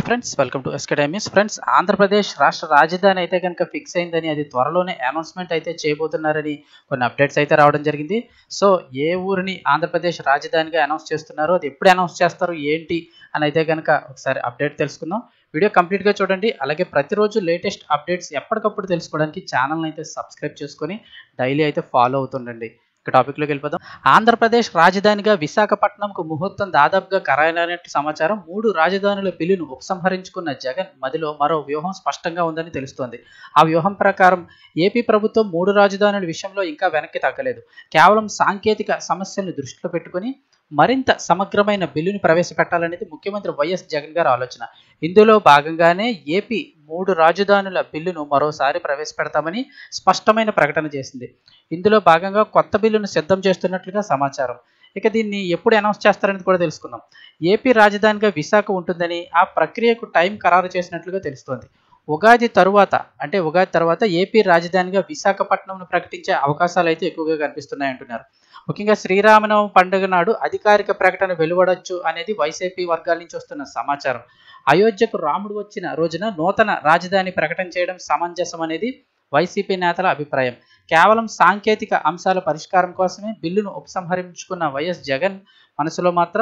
friends welcome to ఎస్కడైమిస్ friends Andhra Pradesh రాష్ట్ర రాజధాని అయితే కనుక ఫిక్స్ అయిందని అది త్వరలోనే అనౌన్స్మెంట్ అయితే చేయబోతున్నారని కొన్ని అప్డేట్స్ అయితే రావడం జరిగింది సో ఏ ఊరిని ఆంధ్రప్రదేశ్ రాజధానిగా అనౌన్స్ చేస్తున్నారో అది ఎప్పుడు అనౌన్స్ చేస్తారు ఏంటి అని అయితే కనుక ఒకసారి అప్డేట్ తెలుసుకుందాం వీడియో కంప్లీట్గా చూడండి అలాగే ప్రతిరోజు లేటెస్ట్ అప్డేట్స్ ఎప్పటికప్పుడు తెలుసుకోవడానికి ఛానల్ని అయితే సబ్స్క్రైబ్ చేసుకొని డైలీ అయితే ఫాలో అవుతుండండి ఇక టాపిక్లోకి వెళ్ళిపోదాం ఆంధ్రప్రదేశ్ రాజధానిగా విశాఖపట్నంకు ముహూర్తం దాదాపుగా ఖరారైనట్టు సమాచారం మూడు రాజధానుల బిల్లును ఉపసంహరించుకున్న జగన్ మదిలో మరో వ్యూహం స్పష్టంగా ఉందని తెలుస్తోంది ఆ వ్యూహం ప్రకారం ఏపీ ప్రభుత్వం మూడు రాజధానుల విషయంలో ఇంకా వెనక్కి తగ్గలేదు కేవలం సాంకేతిక సమస్యలను దృష్టిలో పెట్టుకుని మరింత సమగ్రమైన బిల్లుని ప్రవేశపెట్టాలనేది ముఖ్యమంత్రి వైఎస్ జగన్ గారి ఆలోచన ఇందులో భాగంగానే ఏపీ మూడు రాజధానుల బిల్లును మరోసారి ప్రవేశపెడతామని స్పష్టమైన ప్రకటన చేసింది ఇందులో భాగంగా కొత్త బిల్లును సిద్ధం చేస్తున్నట్లుగా సమాచారం ఇక దీన్ని ఎప్పుడు అనౌన్స్ చేస్తారనేది కూడా తెలుసుకుందాం ఏపీ రాజధానిగా విశాఖ ఉంటుందని ఆ ప్రక్రియకు టైం ఖరారు చేసినట్లుగా తెలుస్తోంది ఉగాది తరువాత అంటే ఉగాది తర్వాత ఏపీ రాజధానిగా విశాఖపట్నంను ప్రకటించే అవకాశాలు అయితే ఎక్కువగా కనిపిస్తున్నాయి అంటున్నారు ముఖ్యంగా శ్రీరామనవమి పండుగ నాడు అధికారిక ప్రకటన వెలువడొచ్చు అనేది వైసీపీ వర్గాల నుంచి వస్తున్న సమాచారం అయోధ్యకు రాముడు వచ్చిన రోజున నూతన రాజధాని ప్రకటన చేయడం సమంజసం అనేది వైసీపీ నేతల అభిప్రాయం కేవలం సాంకేతిక అంశాల పరిష్కారం కోసమే బిల్లును ఉపసంహరించుకున్న వైఎస్ జగన్ మనసులో మాత్రం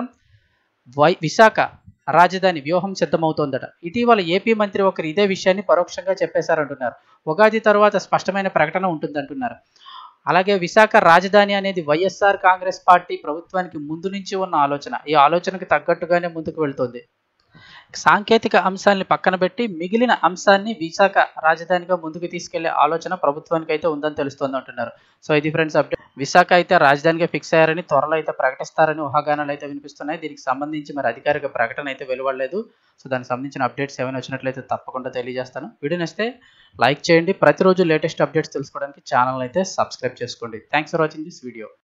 వై విశాఖ రాజధాని వ్యూహం సిద్ధమవుతోందట ఇటీవల ఏపీ మంత్రి ఒకరు ఇదే విషయాన్ని పరోక్షంగా చెప్పేశారంటున్నారు ఉగాది తరువాత స్పష్టమైన ప్రకటన ఉంటుందంటున్నారు అలాగే విశాఖ రాజధాని అనేది వైఎస్ఆర్ కాంగ్రెస్ పార్టీ ప్రభుత్వానికి ముందు నుంచి ఉన్న ఆలోచన ఈ ఆలోచనకు తగ్గట్టుగానే ముందుకు వెళ్తోంది సాంకేతిక అంశాన్ని పక్కన పెట్టి మిగిలిన అంశాన్ని విశాఖ రాజధానిగా ముందుకు తీసుకెళ్లే ఆలోచన ప్రభుత్వానికి అయితే ఉందని తెలుస్తోంది అంటున్నారు సో ఇది ఫ్రెండ్స్ అప్డేట్ విశాఖ అయితే రాజధానిగా ఫిక్స్ అయ్యారని త్వరలో అయితే ప్రకటిస్తారని ఊహాగానాలు అయితే వినిపిస్తున్నాయి దీనికి సంబంధించి మరి అధికారిక ప్రకటన అయితే వెలువడలేదు సో దానికి సంబంధించిన అప్డేట్స్ ఏమైనా వచ్చినట్లయితే తప్పకుండా తెలియజేస్తాను వీడియో నచ్చితే లైక్ చేయండి ప్రతిరోజు లేటెస్ట్ అప్డేట్స్ తెలుసుకోవడానికి ఛానల్ అయితే సబ్స్క్రైబ్ చేసుకోండి thanks for watching this video